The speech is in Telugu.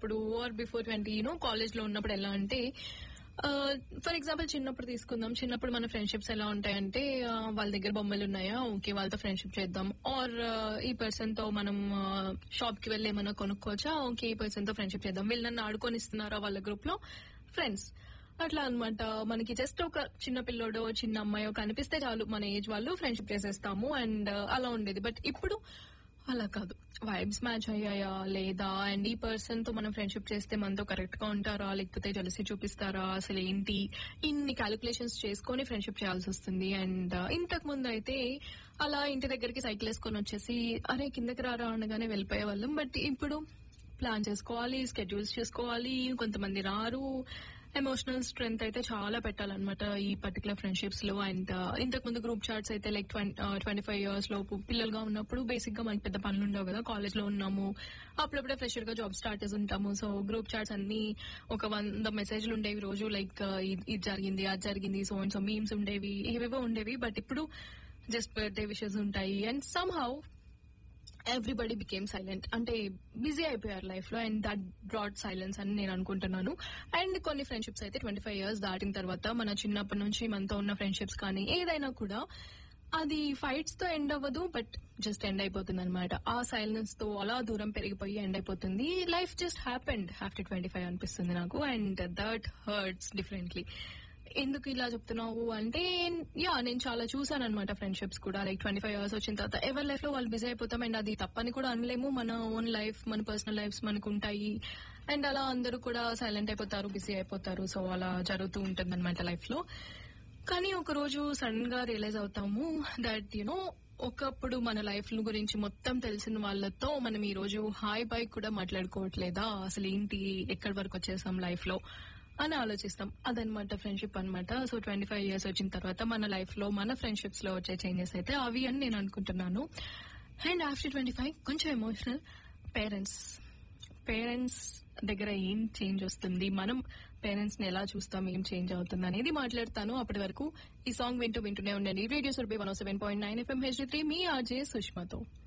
ఉన్నప్పుడు or before twenty you know college లో ఉన్నప్పుడు ఎలా అంటే ఫర్ ఎగ్జాంపుల్ చిన్నప్పుడు తీసుకుందాం చిన్నప్పుడు మన ఫ్రెండ్షిప్స్ ఎలా ఉంటాయంటే ఆ, వాళ్ళ దగ్గర బొమ్మలు ఉన్నాయా ఓకే వాళ్ళతో ఫ్రెండ్షిప్ చేద్దాం ఆర్ ఈ పర్సన్ తో మనం షాప్ కి వెళ్ళి ఏమైనా కొనుక్కోవచ్చా ఓకే ఈ పర్సన్ తో ఫ్రెండ్షిప్ చేద్దాం వీళ్ళు నన్ను ఆడుకొని ఇస్తున్నారా వాళ్ళ గ్రూప్ లో ఫ్రెండ్స్ అట్లా అన్నమాట మనకి జస్ట్ ఒక చిన్న పిల్లోడో చిన్న అమ్మాయో కనిపిస్తే చాలు మన ఏజ్ వాళ్ళు ఫ్రెండ్షిప్ చేసేస్తాము అండ్ అలా ఉండేది బట్ ఇప్పుడు అలా కాదు వైబ్స్ మ్యాచ్ అయ్యాయా లేదా అండ్ ఈ పర్సన్ తో మనం ఫ్రెండ్షిప్ చేస్తే మనతో కరెక్ట్ గా ఉంటారా లేకపోతే జలసి చూపిస్తారా అసలు ఏంటి ఇన్ని క్యాలిక్యులేషన్స్ చేసుకొని ఫ్రెండ్షిప్ చేయాల్సి వస్తుంది అండ్ ఇంతకు ముందు అయితే అలా ఇంటి దగ్గరికి సైకిల్ వేసుకొని వచ్చేసి అరే కిందకి రారా అనగానే వెళ్ళిపోయే వాళ్ళం బట్ ఇప్పుడు ప్లాన్ చేసుకోవాలి స్కెడ్యూల్స్ చేసుకోవాలి కొంతమంది రారు ఎమోషనల్ స్ట్రెంగ్త్ అయితే చాలా పెట్టాలన్నమాట ఈ పర్టికులర్ ఫ్రెండ్షిప్స్ లో అండ్ ఇంతకు ముందు గ్రూప్ చాట్స్ అయితే లైక్ ట్వంటీ ఫైవ్ ఇయర్స్ లోపు పిల్లలుగా ఉన్నప్పుడు బేసిక్ గా మనకి పెద్ద పనులు ఉండవు కదా కాలేజ్ లో ఉన్నాము అప్పుడప్పుడే ఫ్రెషర్ గా జాబ్ స్టార్ట్ చేసి ఉంటాము సో గ్రూప్ చాట్స్ అన్ని ఒక వంద మెసేజ్లు ఉండేవి రోజు లైక్ ఇది జరిగింది అది జరిగింది సో అండ్ సో మీమ్స్ ఉండేవి ఏవేవో ఉండేవి బట్ ఇప్పుడు జస్ట్ బర్త్డే విషెస్ ఉంటాయి and somehow everybody became silent అంటే బిజీ అయిపోయారు లైఫ్ లో అండ్ దట్ బ్రాడ్ సైలెన్స్ అని నేను అనుకుంటున్నాను అండ్ కొన్ని ఫ్రెండ్షిప్స్ అయితే ట్వంటీ ఫైవ్ ఇయర్స్ దాటిన తర్వాత మన చిన్నప్పటి నుంచి మనతో ఉన్న ఫ్రెండ్షిప్స్ కానీ ఏదైనా కూడా అది ఫైట్స్ తో ఎండ్ అవ్వదు బట్ జస్ట్ ఎండ్ అయిపోతుంది అనమాట ఆ సైలెన్స్ తో అలా దూరం పెరిగిపోయి ఎండ్ అయిపోతుంది life just happened after twenty five అనిపిస్తుంది నాకు అండ్ దట్ హర్ట్స్ డిఫరెంట్లీ ఎందుకు ఇలా చెప్తున్నావు అంటే యా నేను చాలా చూసాను అనమాట ఫ్రెండ్షిప్స్ కూడా లైక్ ట్వంటీ ఫైవ్ ఇయర్స్ వచ్చిన తర్వాత ఎవరి లైఫ్ లో వాళ్ళు బిజీ అయిపోతాం అండ్ అది తప్పని కూడా అనలేము మన ఓన్ లైఫ్ మన పర్సనల్ లైఫ్స్ మనకు ఉంటాయి అండ్ అలా అందరూ కూడా సైలెంట్ అయిపోతారు బిజీ అయిపోతారు సో అలా జరుగుతూ ఉంటుంది అనమాట లైఫ్ లో కానీ ఒక రోజు సడన్ గా రియలైజ్ అవుతాము దట్ యునో ఒకప్పుడు మన లైఫ్ గురించి మొత్తం తెలిసిన వాళ్ళతో మనం ఈ రోజు హాయ్ బాయ్ కూడా మాట్లాడుకోవట్లేదా అసలు ఏంటి ఎక్కడి వరకు వచ్చేసాం లైఫ్ లో అని ఆలోచిస్తాం అదనమాట ఫ్రెండ్షిప్ అన్నమాట సో ట్వంటీ ఫైవ్ ఇయర్స్ వచ్చిన తర్వాత మన లైఫ్ లో మన ఫ్రెండ్షిప్స్ లో వచ్చే చేంజెస్ అయితే అవి అని నేను అనుకుంటున్నాను అండ్ ఆఫ్టర్ ట్వంటీ ఫైవ్ కొంచెం ఎమోషనల్ పేరెంట్స్ పేరెంట్స్ దగ్గర ఏం చేంజ్ వస్తుంది మనం పేరెంట్స్ ని ఎలా చూస్తాం ఏం చేంజ్ అవుతుంది అనేది మాట్లాడతాను అప్పటి వరకు ఈ సాంగ్ వింటూ వింటూనే ఉండండి radio Surabhi one seven point nine FM H three మీ ఆర్జే సుష్మతో